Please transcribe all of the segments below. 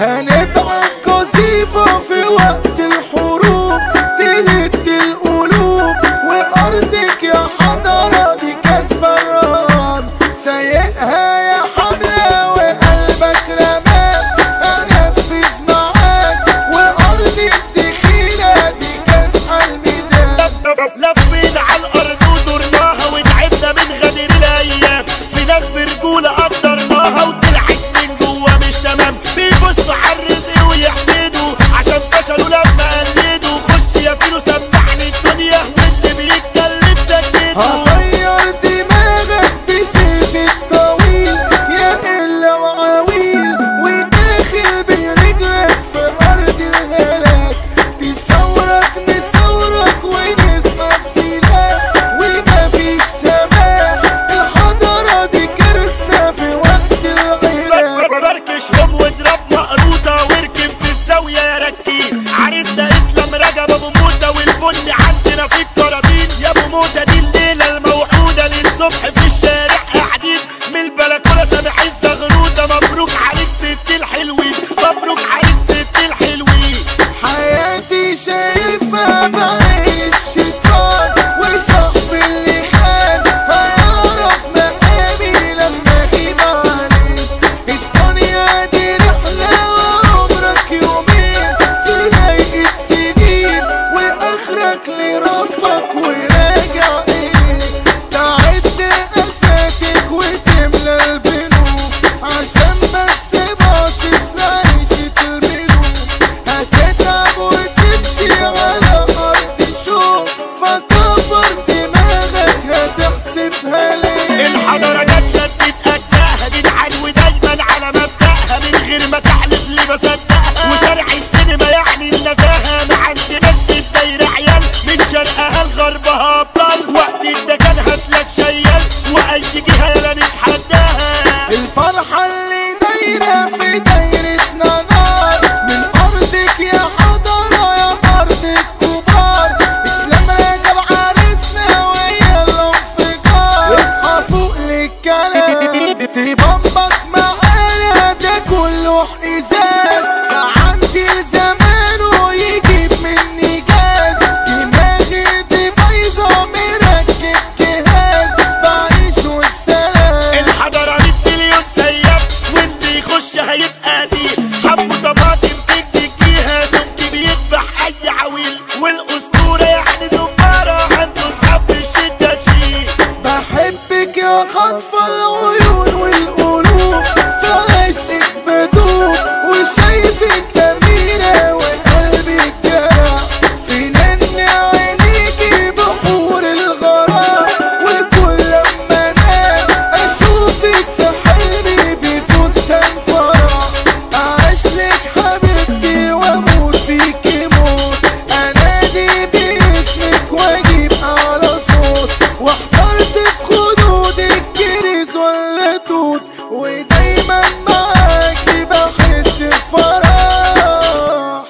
هنبعت قصيفة في وقت الحروب تهد القلوب وأرضك يا حضرة دي كسبة الرهان سايقها يا حملة وقلبك رماد أنفذ معاك وأرضك تخيلة دي كاسحة الميدان لفينا على الارض ودرناها وتعبنا من غدر الايام في ناس برجوله قدرناها وطلعت من جوا مش تمام بيبصوا على الرزق ويحسدوا عشان فشلوا لما قلدوا خش يا فيلو سمعني الدنيا واللي بيتكلم سكته هغير دماغك بسيف الطويل يا إلا وعويل وداخل برجلك في أرض الهلاك تصورك نصورك ونسمع سلاح ومفيش سماح الحضارة دي كارثة في وقت العلاج بركشهم واضرب مقروطة واركب في الزاوية يا ركين عريسنا اسلام رجب ابو موتة والبن عندنا في الكرابين يا ابو موتة دي الليلة الموعودة للصبح في الشارع قاعدين من البلكونة سامح الزغروطة مبروك عليك ست الحلوين مبروك عليك ست الحلوين حياتي شايفها بعين الشيطان وصاحبي اللي خان هيعرف مقامي لما اجيب عليه الدنيا دي رحلة وعمرك يومين في هيئة سنين واخرك لربك وراجع اليه تعد اساتك وتملى البنوك عشان بس باصص لعيشة الملوك هتتعب وتمشي على أرض شوق فكبر دماغك هتحسبها ليه الحضارة جت شدت أجزائها جدعان ودايما على مبدأها من غير ما تحلف لي بصدقها وشارع السينما يعني النزاهة ما عندناش في الدايرة عيال من شرقها لغربها أبطال وقت الدكان هاتلك شيال وأي جهة يلا نتحداها الفرحة اللي دايرة في دايرتنا نار من أرضك يا حضرة يا أرض الكبار إسلام رجب عرسنا ويا الانفجار اصحى فوق للكلام تبمبك معانا ده كله حزاز ده عندي زمان ويجيب مني جاز دماغي دي بايظة مركب جهاز بعيش والسلام الحضارة 100 مليون سياف واللي يخش هيبقى قتيل حبوا طماطم تكتكيها سمك بيذبح أي عويل والأسطورة يعني زبارة عنده صحاب في الشدة تشيل بحبك يا خطف العيون والقلوب في عشقك بدوب وشايفك أميرة وقلبك جرح سنن عينيكي بحور الغرام وكل لما انام اشوفك في حلمي بفستان فرح اعيشلك حبيبتي واموت فيكي موت انادي باسمك واجيب على صوت واحترت في خدودك كريز ولا توت ودايما معاكي بحس بفرح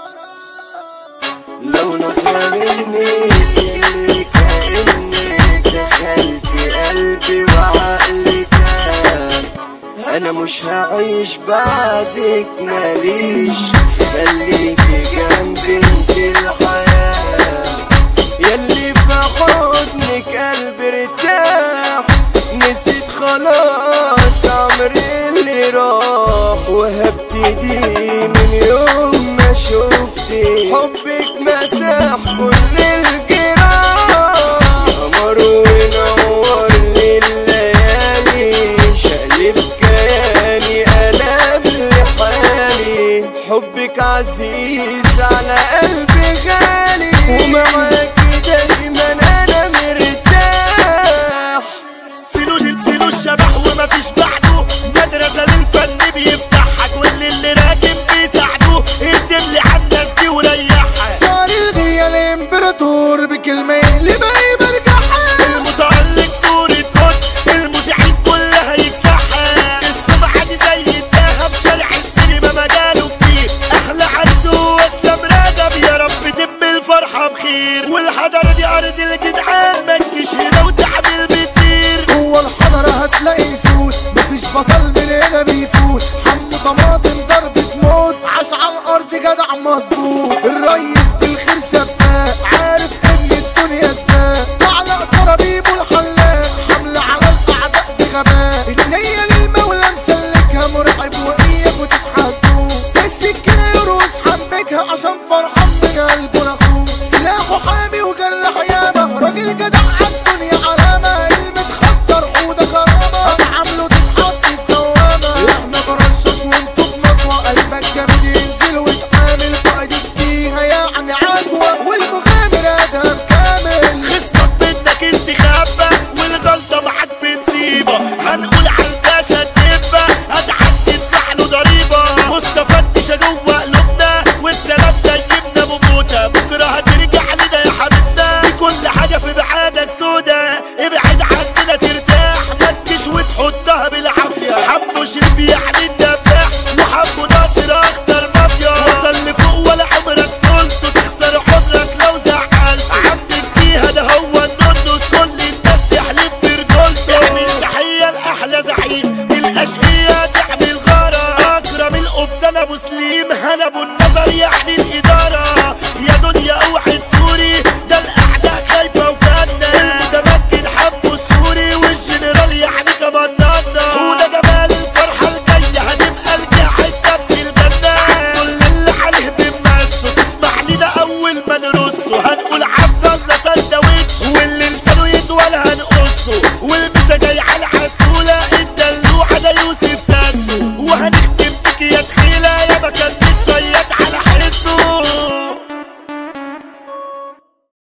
لو نظرة منك اللي كأنك دخلت قلبي وعقلي تاه أنا مش هعيش بعدك ماليش خليكي جنبي انت الحياة يلي في حضنك قلبي ارتاح نسيت خلاص عمري اللي راح وهبتدي من يوم ما شفتك حبك مسح كل الجراح قمر ونور لي الليالي شقلب كياني قلب لحالي حبك عزيز على قلبي غالي ومعاكي دايما انا مرتاح فلوس الفلوس شبح ومفيش بعده مدرسة للفن بيفتحها كل اللي راكب بيساعدوه اهدم لي على الناس دي وريحها صار الغيا الامبراطور بكلمة اللي باقي برجعها المتألق دور الكون المذيعين كلها يكسحها السمعة دي زي الدهب شارع السينما مجاله كبير احلى عرس واسلام رجب يا رب تم الفرحة بخير والحضارة دي ارض الجدعان ما تجيش هنا وتعمل بتطير جوه الحضرة هتلاقي سود مفيش بطل من هنا بيفوت حمو طماطم ضربة موت مظبوط الريس بالخير سباق